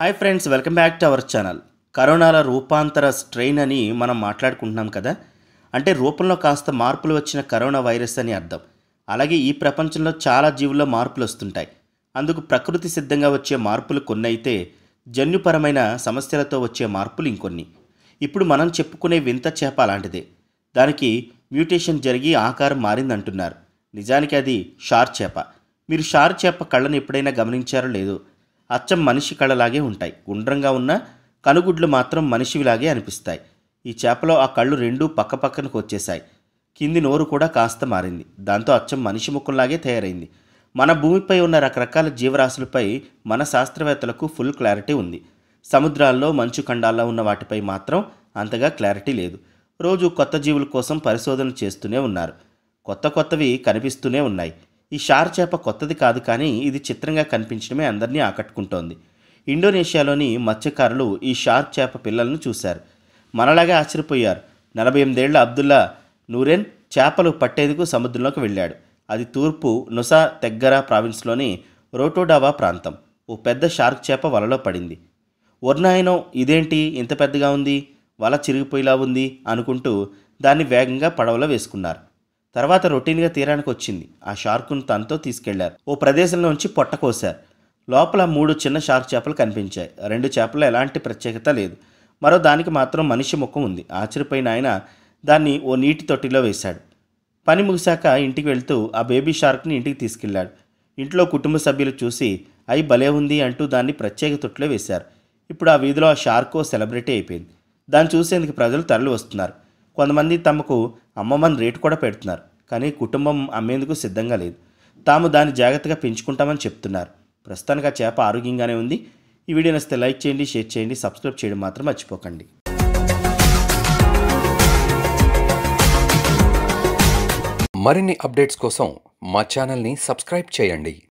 hi friends welcome back to our channel కరోనాల రూపాంతర strain అని మనం మాట్లాడుకుంటున్నాం కదా అంటే రూపంలో కాస్త మార్పులు వచ్చిన కరోనా వైరస్ అని అర్థం అలాగే ఈ ప్రపంచంలో చాలా జీవుల్లో మార్పులు వస్తుంటాయి అందుకు ప్రకృతి సిద్ధంగా వచ్చే మార్పులు కొన్ని అయితే జన్యుపరమైన సమస్యలతో వచ్చే మార్పులు ఇంకొన్ని ఇప్పుడు మనం చెప్పుకునే వింత చేప అలాంటిదే దానికి మ్యూటేషన్ జరిగి ఆకారం మారిందంటున్నారు నిజానికి అది షార్ చేప మీరు షార్ చేప కళ్ళను ఎప్పుడైనా గమనించారో లేదో అచ్చం మనిషి కళ్ళలాగే ఉంటాయి గుండ్రంగా ఉన్న కనుగుడ్లు మాత్రం మనిషివిలాగే అనిపిస్తాయి ఈ చేపలో ఆ కళ్ళు రెండూ పక్కపక్కనకు వచ్చేశాయి కింది నోరు కూడా కాస్త మారింది దాంతో అచ్చం మనిషి ముఖంలాగే తయారైంది మన భూమిపై ఉన్న రకరకాల జీవరాశులపై మన శాస్త్రవేత్తలకు ఫుల్ క్లారిటీ ఉంది సముద్రాల్లో మంచు ఖండాల్లో ఉన్న వాటిపై మాత్రం అంతగా క్లారిటీ లేదు రోజు కొత్త జీవుల కోసం పరిశోధనలు చేస్తూనే ఉన్నారు కొత్త కొత్తవి కనిపిస్తూనే ఉన్నాయి ఈ షార్ చేప కొత్తది కాదు కానీ ఇది చిత్రంగా కనిపించడమే అందరినీ ఆకట్టుకుంటోంది ఇండోనేషియాలోని మత్స్యకారులు ఈ షార్క్ చేప పిల్లలను చూశారు మనలాగే ఆశ్చర్యపోయారు నలభై ఎనిమిదేళ్ల అబ్దుల్లా నూరెన్ చేపలు పట్టేందుకు సముద్రంలోకి వెళ్ళాడు అది తూర్పు నుసా తెగ్గర ప్రావిన్స్లోని రోటోడావా ప్రాంతం ఓ పెద్ద షార్క్ చేప వలలో పడింది వర్నాయనం ఇదేంటి ఇంత పెద్దగా ఉంది వల చిరిగిపోయేలా ఉంది అనుకుంటూ దాన్ని వేగంగా పడవలో వేసుకున్నారు తర్వాత రొటీన్గా తీరానికి వచ్చింది ఆ షార్కును తనతో తీసుకెళ్లారు ఓ ప్రదేశంలోంచి పొట్ట కోశారు లోపల మూడు చిన్న షార్క్ చేపలు కనిపించాయి రెండు చేపల్లో ఎలాంటి ప్రత్యేకత లేదు మరో దానికి మాత్రం మనిషి ముఖం ఉంది ఆశ్చర్యపోయిన ఆయన దాన్ని ఓ నీటి తొట్టిలో వేశాడు పని ముగిశాక ఇంటికి వెళ్తూ ఆ బేబీ షార్క్ని ఇంటికి తీసుకెళ్లాడు ఇంట్లో కుటుంబ సభ్యులు చూసి అయి భలే ఉంది అంటూ దాన్ని ప్రత్యేక తొట్టిలో వేశారు ఇప్పుడు ఆ వీధిలో ఆ షార్క్ ఓ సెలబ్రిటీ అయిపోయింది దాన్ని చూసేందుకు ప్రజలు తరలి వస్తున్నారు కొంతమంది తమకు అమ్మమ్మని రేటు కూడా పెడుతున్నారు కానీ కుటుంబం అమ్మేందుకు సిద్ధంగా లేదు తాము దాన్ని జాగ్రత్తగా పెంచుకుంటామని చెప్తున్నారు ప్రస్తుతానికి ఆ చేప ఆరోగ్యంగానే ఉంది ఈ వీడియో నచ్చితే లైక్ చేయండి షేర్ చేయండి సబ్స్క్రైబ్ చేయడం మాత్రం మర్చిపోకండి మరిన్ని అప్డేట్స్ కోసం మా ఛానల్ని సబ్స్క్రైబ్ చేయండి